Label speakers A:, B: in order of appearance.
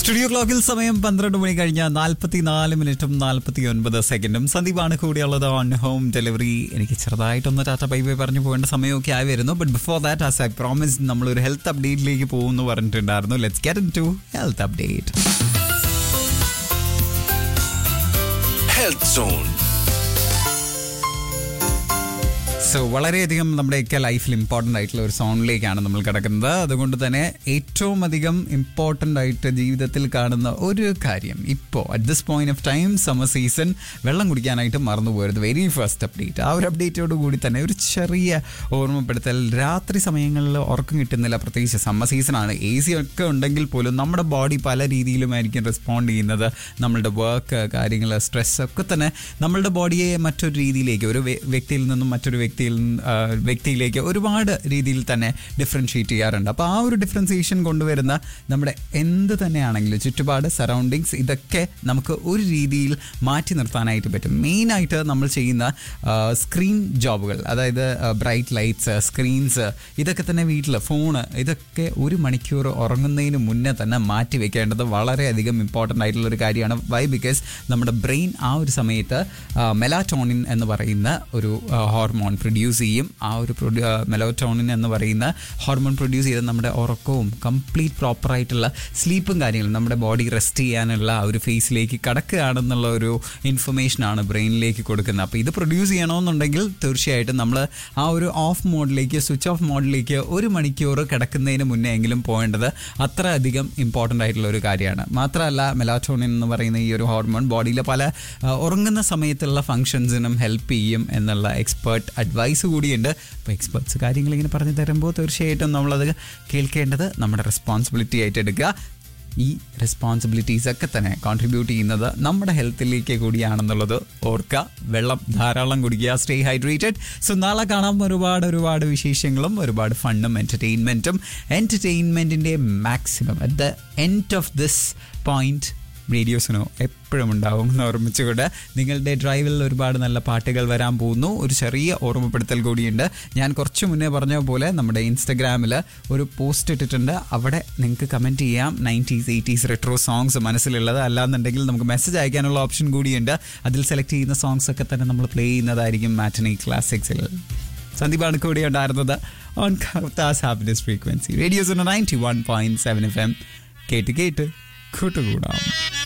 A: Studio ക്ലോക്കിൽ സമയം പന്ത്രണ്ട് മണി കഴിഞ്ഞ നാൽപ്പത്തിനാല് മിനിറ്റും നാൽപ്പത്തി ഒൻപത് സെക്കൻഡും സന്ദീപാണ് കൂടിയുള്ളത് ഓൺ ഹോം ഡെലിവറി എനിക്ക് ചെറുതായിട്ടൊന്ന് ടാറ്റ ബൈ ബൈ പറഞ്ഞു പോകേണ്ട സമയമൊക്കെ ആയി വരുന്നു but before that as I promise നമ്മൾ ഒരു ഹെൽത്ത് അപ്ഡേറ്റിലേക്ക് പോകുമെന്ന് പറഞ്ഞിട്ടുണ്ടായിരുന്നു let's get into health update
B: Health Zone.
A: So വളരെയധികം നമ്മുടെയൊക്കെ ലൈഫിൽ ഇമ്പോർട്ടൻ്റ് ആയിട്ടുള്ള ഒരു സോണിലേക്കാണ് നമ്മൾ കിടക്കുന്നത് അതുകൊണ്ട് തന്നെ ഏറ്റവും അധികം ഇമ്പോർട്ടൻ്റ് ആയിട്ട് ജീവിതത്തിൽ കാണുന്ന ഒരു കാര്യം ഇപ്പോൾ at this point of time summer season വെള്ളം കുടിക്കാനായിട്ട് മറന്നു പോയത് വെരി ഫസ്റ്റ് അപ്ഡേറ്റ് ആ ഒരു അപ്ഡേറ്റോട് കൂടി തന്നെ ഒരു ചെറിയ ഓർമ്മപ്പെടുത്തൽ രാത്രി സമയങ്ങളിൽ ഉറക്കം കിട്ടുന്നില്ല പ്രത്യേകിച്ച് സമ്മർ സീസണാണ് എ സി ഒക്കെ ഉണ്ടെങ്കിൽ പോലും നമ്മുടെ ബോഡി പല രീതിയിലുമായിരിക്കും റെസ്പോണ്ട് ചെയ്യുന്നത് നമ്മളുടെ വർക്ക് കാര്യങ്ങൾ സ്ട്രെസ് ഒക്കെ തന്നെ നമ്മളുടെ ബോഡിയെ മറ്റൊരു രീതിയിലേക്ക് ഒരു വ്യ- വ്യക്തിയിൽ നിന്നും മറ്റൊരു വ്യക്തിയിൽ നിന്ന്, ആ, വ്യക്തിയിലേക്ക് ഒരുപാട് രീതിയിൽ തന്നെ ഡിഫറൻഷിയേറ്റ് ചെയ്യാറുണ്ട് അപ്പോൾ ആ ഒരു ഡിഫറൻസിയേഷൻ കൊണ്ടുവരുന്ന നമ്മുടെ എന്ത് തന്നെയാണെങ്കിലും ചുറ്റുപാട് സറൗണ്ടിങ്സ് ഇതൊക്കെ നമുക്ക് ഒരു രീതിയിൽ മാറ്റി നിർത്താനായിട്ട് പറ്റും മെയിനായിട്ട് നമ്മൾ ചെയ്യുന്ന സ്ക്രീൻ ജോബുകൾ അതായത് ബ്രൈറ്റ് ലൈറ്റ്സ് സ്ക്രീൻസ് ഇതൊക്കെ തന്നെ വീട്ടിൽ ഫോണ് ഇതൊക്കെ ഒരു മണിക്കൂർ ഉറങ്ങുന്നതിന് മുന്നേ തന്നെ മാറ്റി വെക്കേണ്ടത് വളരെയധികം ഇമ്പോർട്ടൻ്റ് ആയിട്ടുള്ള ഒരു കാര്യമാണ് വൈ ബിക്കോസ് നമ്മുടെ ബ്രെയിൻ ആ ഒരു സമയത്ത് മെലാറ്റോണിൻ എന്ന് പറയുന്ന ഒരു ഹോർമോൺ പ്രൊഡ്യൂസ് ചെയ്യും ആ ഒരു മെലോറ്റോണിൻ എന്ന് പറയുന്ന ഹോർമോൺ പ്രൊഡ്യൂസ് ചെയ്ത് നമ്മുടെ ഉറക്കവും കംപ്ലീറ്റ് പ്രോപ്പറായിട്ടുള്ള സ്ലീപ്പും കാര്യങ്ങളും നമ്മുടെ ബോഡി റെസ്റ്റ് ചെയ്യാനുള്ള ആ ഒരു ഫേസിലേക്ക് കടക്കുകയാണെന്നുള്ള ഒരു ഇൻഫർമേഷനാണ് ബ്രെയിനിലേക്ക് കൊടുക്കുന്നത് അപ്പോൾ ഇത് പ്രൊഡ്യൂസ് ചെയ്യണമെന്നുണ്ടെങ്കിൽ തീർച്ചയായിട്ടും നമ്മൾ ആ ഒരു ഓഫ് മോഡിലേക്ക് സ്വിച്ച് ഓഫ് മോഡിലേക്ക് ഒരു മണിക്കൂർ കിടക്കുന്നതിന് മുന്നേ എങ്കിലും പോകേണ്ടത് അത്ര അധികം ഇമ്പോർട്ടൻ്റ് ആയിട്ടുള്ള ഒരു കാര്യമാണ് മാത്രമല്ല മെലാറ്റോണിൻ എന്ന് പറയുന്ന ഈ ഒരു ഹോർമോൺ ബോഡിയിലെ പല ആ, ഉറങ്ങുന്ന സമയത്തുള്ള ഫങ്ഷൻസിനും ഹെൽപ്പ് ചെയ്യും എന്നുള്ള എക്സ്പേർട്ട് അഡ്വൈസ് കൂടിയുണ്ട് അപ്പോൾ എക്സ്പേർട്സ് കാര്യങ്ങൾ ഇങ്ങനെ പറഞ്ഞു തരുമ്പോൾ തീർച്ചയായിട്ടും നമ്മളത് കേൾക്കേണ്ടത് നമ്മുടെ റെസ്പോൺസിബിലിറ്റി ആയിട്ട് എടുക്കുക ഈ റെസ്പോൺസിബിലിറ്റീസ് ഒക്കെ തന്നെ കോൺട്രിബ്യൂട്ട് ചെയ്യുന്നത് നമ്മുടെ ഹെൽത്തിലേക്ക് കൂടിയാണെന്നുള്ളത് ഓർക്കുക വെള്ളം ധാരാളം കുടിക്കുക സ്റ്റേ ഹൈഡ്രേറ്റഡ് സോ നാളെ കാണാം ഒരുപാട് ഒരുപാട് വിശേഷങ്ങളും ഒരുപാട് ഫണ്ണും എൻ്റർടൈൻമെൻറ്റും എൻ്റർടൈൻമെൻറ്റിൻ്റെ maximum at the end of this point റേഡിയോസിനോ എപ്പോഴും ഉണ്ടാവും എന്ന് ഓർമ്മിച്ചുകൊണ്ട് നിങ്ങളുടെ ഡ്രൈവിൽ ഒരുപാട് നല്ല പാട്ടുകൾ വരാൻ പോകുന്നു ഒരു ചെറിയ ഓർമ്മപ്പെടുത്തൽ കൂടിയുണ്ട് ഞാൻ കുറച്ച് മുന്നേ പറഞ്ഞ പോലെ നമ്മുടെ ഇൻസ്റ്റഗ്രാമിൽ ഒരു പോസ്റ്റ് ഇട്ടിട്ടുണ്ട് അവിടെ നിങ്ങൾക്ക് കമൻറ്റ് ചെയ്യാം നയൻറ്റീസ് എയ്റ്റീസ് റെട്രോ സോങ്സ് മനസ്സിലുള്ളത് അല്ലാന്നുണ്ടെങ്കിൽ നമുക്ക് മെസ്സേജ് അയക്കാനുള്ള ഓപ്ഷൻ കൂടിയുണ്ട് അതിൽ സെലക്ട് ചെയ്യുന്ന സോങ്സ് ഒക്കെ തന്നെ നമ്മൾ പ്ലേ ചെയ്യുന്നതായിരിക്കും മാറ്റനി ക്ലാസിക്സിൽ സന്ദീപാണ് കൂടി ഉണ്ടായിരുന്നത് ഓൺ കർത്താസ് happiness frequency radios ninety one point seven F M കേട്ട് കേട്ട് കൂട്ടുകൂടാം